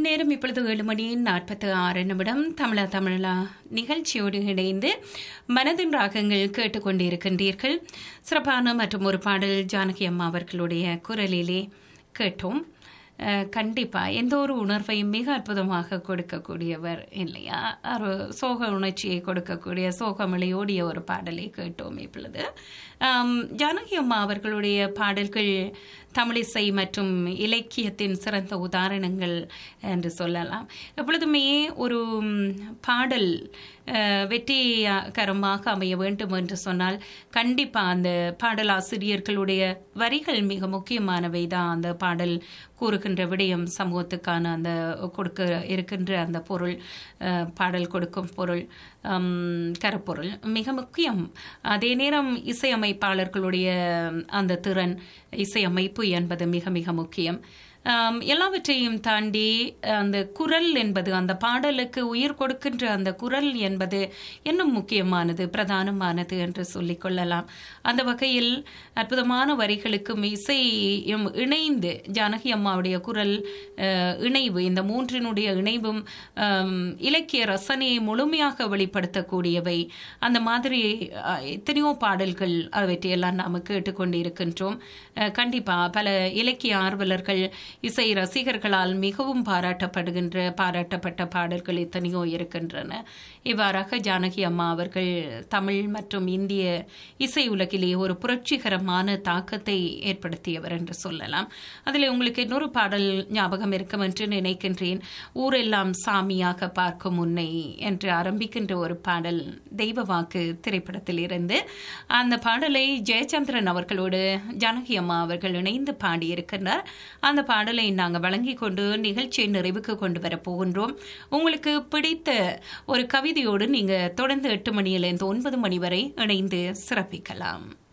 நேரம் இப்பொழுது ஏழு மணி நாற்பத்து ஆறு நிமிடம் தமிழா தமிழா நிகழ்ச்சியோடு இணைந்து மனதின் ராகங்கள் கேட்டுக்கொண்டிருக்கின்றீர்கள் சிறப்பான மற்றும் ஒரு பாடல் ஜானகி அம்மா அவர்களுடைய குரலிலே கேட்டோம் அஹ், கண்டிப்பா எந்த ஒரு உணர்வையும் மிக அற்புதமாக கொடுக்கக்கூடியவர் இல்லையா ஒரு சோக உணர்ச்சியை கொடுக்கக்கூடிய சோகமலையோடிய ஒரு பாடலை கேட்டோம் இப்பொழுது ஆம், ஜானகி அம்மா அவர்களுடைய பாடல்கள் தமிழிசை மற்றும் இலக்கியத்தின் சிறந்த உதாரணங்கள் என்று சொல்லலாம் எப்பொழுதுமே ஒரு ம், பாடல் அஹ், வெற்றிகரமாக அமைய வேண்டும் என்று சொன்னால் கண்டிப்பா அந்த பாடலாசிரியர்களுடைய வரிகள் மிக முக்கியமானவை தான் அந்த பாடல் கூறுகின்ற விடயம் சமூகத்துக்கான அந்த கொடுக்க இருக்கின்ற அந்த பொருள் அஹ், பாடல் கொடுக்கும் பொருள் ஹம், கருப்பொருள் மிக முக்கியம் அதே நேரம் இசையமைப்பாளர்களுடைய அந்த திறன் இசையமைப்பு என்பது மிக மிக முக்கியம் ஆம், எல்லாவற்றையும் தாண்டி அந்த குரல் என்பது அந்த பாடலுக்கு உயிர் கொடுக்கின்ற அந்த குரல் என்பது இன்னும் முக்கியமானது பிரதானமானது என்று சொல்லிக் கொள்ளலாம் அந்த வகையில் அற்புதமான வரிகளுக்கும் இசையும் இணைந்து ஜானகி அம்மாவுடைய குரல் அஹ், இணைவு இந்த மூன்றினுடைய இணைவும் ஆம், இலக்கிய ரசனையை முழுமையாக வெளிப்படுத்தக்கூடியவை அந்த மாதிரி அஹ், எத்தனையோ பாடல்கள் அவற்றையெல்லாம் நாம் கேட்டுக்கொண்டு இருக்கின்றோம் அஹ், கண்டிப்பா பல இலக்கிய ஆர்வலர்கள் இசை ரசிகர்களால் மிகவும் பாராட்டப்படுகின்ற பாராட்டப்பட்ட பாடல்கள் எத்தனையோ இருக்கின்றன இவ்வாறாக ஜானகி அம்மா அவர்கள் தமிழ் மற்றும் இந்திய இசை உலகிலே ஒரு புரட்சிகரமான தாக்கத்தை ஏற்படுத்தியவர் என்று சொல்லலாம் அதில் உங்களுக்கு இன்னொரு பாடல் ஞாபகம் இருக்கும் என்று நினைக்கின்றேன் ஊரெல்லாம் சாமியாக பார்க்கும் உன்னை என்று ஆரம்பிக்கின்ற ஒரு பாடல் தெய்வ வாக்கு திரைப்படத்தில் இருந்து அந்த பாடலை ஜெயச்சந்திரன் அவர்களோடு ஜானகி அம்மா அவர்கள் இணைந்து பாடியிருக்கின்றார் அந்த பாடலை நாங்கள் வழங்கி கொண்டு நிகழ்ச்சியை நிறைவுக்கு கொண்டு வர போகின்றோம் உங்களுக்கு பிடித்த ஒரு கவிதையோடு நீங்க தொடர்ந்து எட்டு மணியிலிருந்து ஒன்பது மணி வரை இணைந்து சிறப்பிக்கலாம்